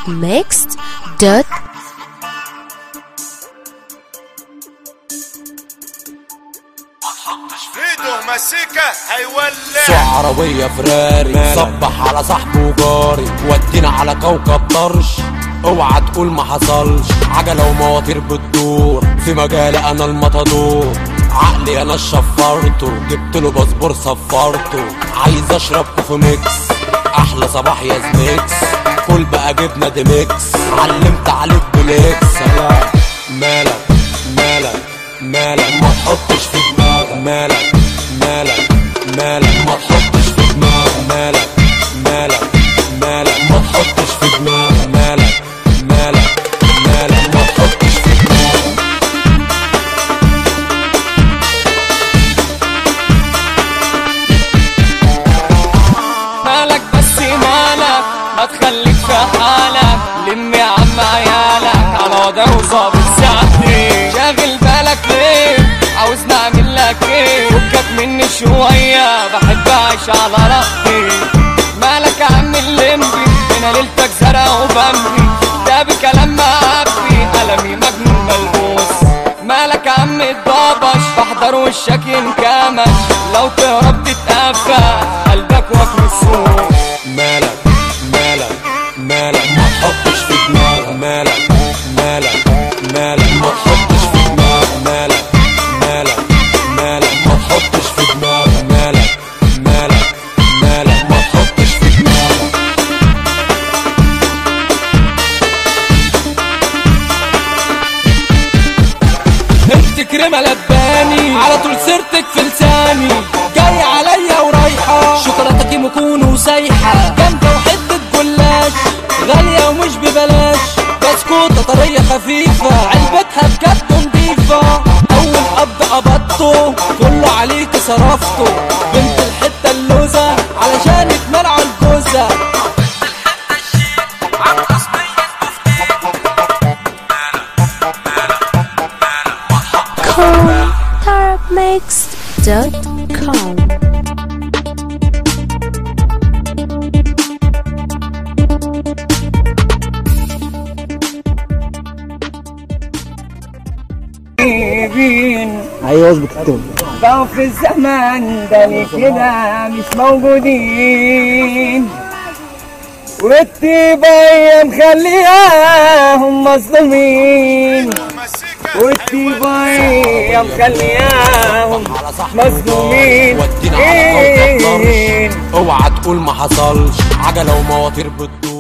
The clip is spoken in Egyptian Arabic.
tarabmixed.com ايده مسيكة هيولع سوق عربية فراري صبح على صاحبه وجاري ودينا على كوكب طرش اوعى تقول ما حصلش عجلة ومواتير بتدور في مجالي انا المطادور عقلي انا شفرته جبت له باسبور صفرته عايز اشرب كوفي ميكس احلى صباح يا زميكس كل بقى جبنه دي ميكس علمت عليك بليكس مالك مالك مالك ما تحطش في دماغك مالك مالك مالك ما تحطش في دماغك مالك مالك مالك ما تحطش في دماغك مالك مالك مالك ما تحطش في دماغك مالك بس مالك ما تخليك في حالك لم يا عم عيالك على وضع وظابط ساعتي شاغل بالك ليه عاوز نعمل لك ايه فكك مني شوية بحب اعيش على راحتي مالك يا عم اللمبي هنا ليلتك زرع وبمبي ده بكلام معبي قلمي مجنون ملبوس مالك يا عم الضبش بحضر وشك ينكمش لو تهرب تتقفى قلبك واكل السوق مالك مالك مالك ما تحطش في دماغك مالك مالك مالك ما تحطش في دماغك مالك مالك مالك ما تحطش في دماغك مالك مالك مالك ما تحطش في دماغك انت كريمة لباني على طول سيرتك في لساني جاي عليا ورايحة شوكولاتة كيمو كونو سايحة جامدة وحتة جلاش غالية ومش ببلاش بسكوتة طرية خفيفة علبتها بجد نضيفة أول قبض قبضته كله عليك صرفته بنت الحتة اللوزة علشان اتمنعوا الجوزة call tarabmixed.com ايوه اظبط التون بقوا في الزمان ده ليه كده مش موجودين والطيبة مخلياهم مظلومين مسيكة والطيبة مخلياهم على صاحبه مظلومين ودينا على كوكب طرش اوعى تقول ما حصلش عجلة ومواتير بتدور